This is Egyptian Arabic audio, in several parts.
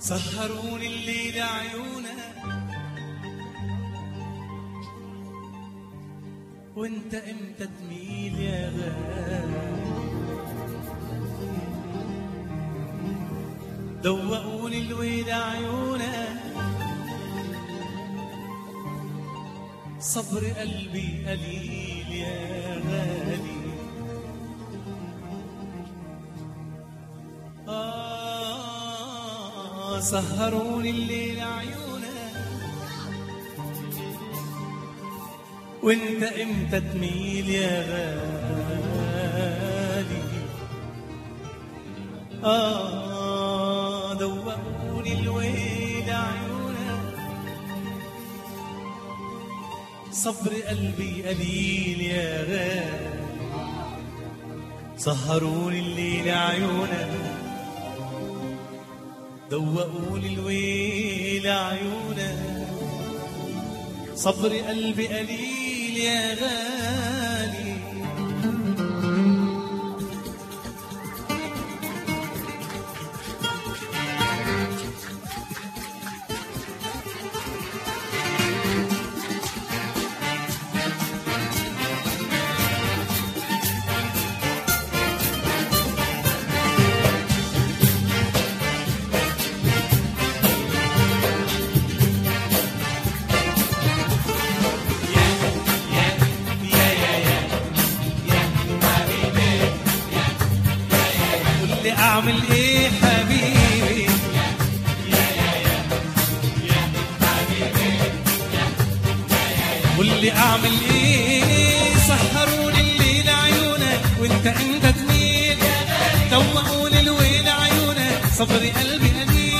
سهروني الليل عيونك وانت امتى تميل يا غالي دوقوني الويل عيونك صبر قلبي قليل يا غالي آه سهروني الليل عيونك وانت امتى تميل يا غالي آه دوقوني الويل عيونك صبر قلبي قليل يا غالي سهروني الليل عيونك دوقوني الويل عيونك صبر قلبي قليل يا غالي قول لي اعمل ايه حبيبي قول لي اعمل ايه سهروني الليل عيونك وانت انت تميل دوقوني الويل عيونك صبري قلبي قليل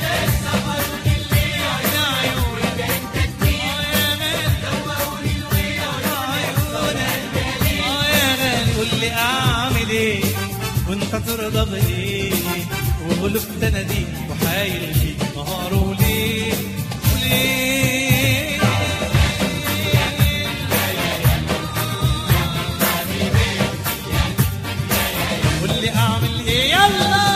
قول لي اعمل ايه وانت ترضى بايه وغلبت انا دي وحايل فيك نهار وليل وليل قول لي اعمل ايه يلا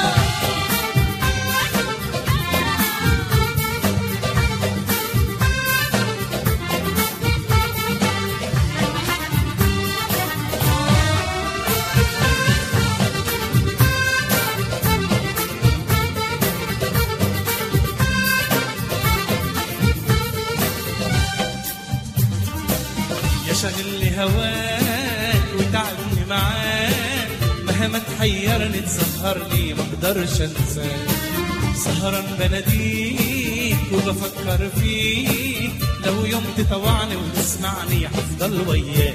يا شاغل لي هواك وتعبني معاك مهما تحيرني تسهر لي ما اقدرش انساك سهران بناديك وبفكر فيك لو يوم تطوعني وتسمعني هفضل وياك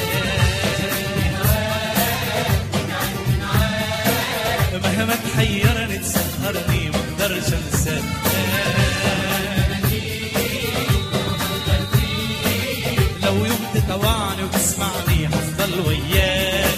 مهما تحيرني تسهرني ما اقدرش انساك لو يوم تطوعني وتسمعني هفضل وياك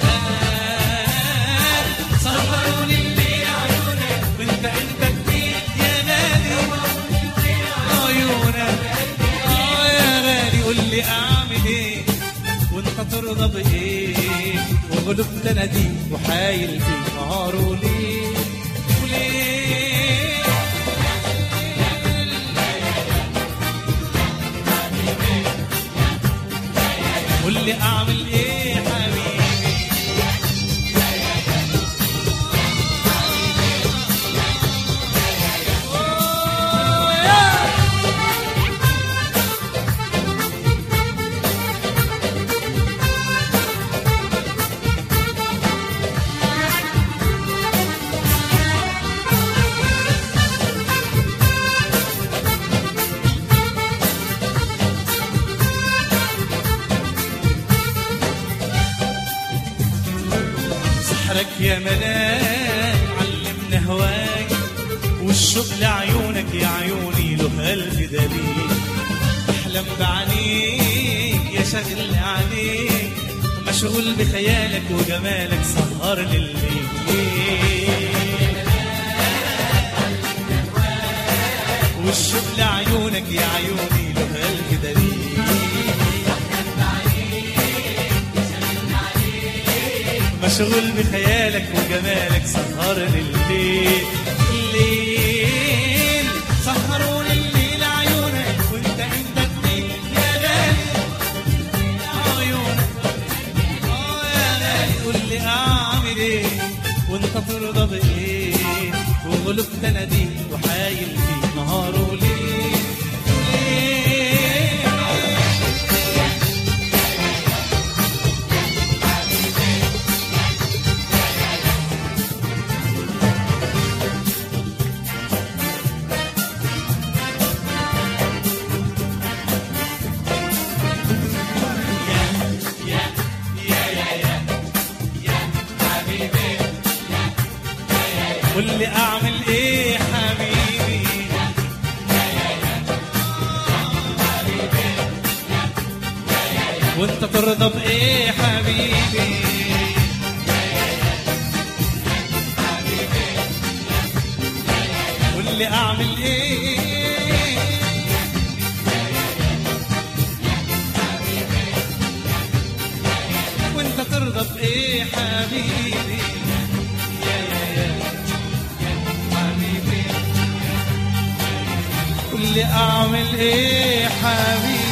سهروني الليل عيونك وانت انت كتير يا غالي عيونك اه يا غالي قول لي اعمل ايه وانت ترضى بايه وغلبت انا دي وحايل في نهار وليل وليل قول لي اعمل ايه حبيبي سحرك يا ملاك علمنا هواك والشوق لعيونك يا عيوني له ألف دليل أحلم بعينيك يا شاغل عليك مشغول بخيالك وجمالك سهر لليل والشوق لعيونك يا عيوني له ألف دليل مشغول بخيالك وجمالك سهر الليل الليل ترضى بايه وغلب تناديك وحايل فيك نهار وليل ليه؟ واللي اعمل ايه حبيبي وانت ترضى بايه حبيبي واللي اعمل ايه وانت ترضى بايه حبيبي يا يا يا حبيبي قول لي اعمل ايه حبيبي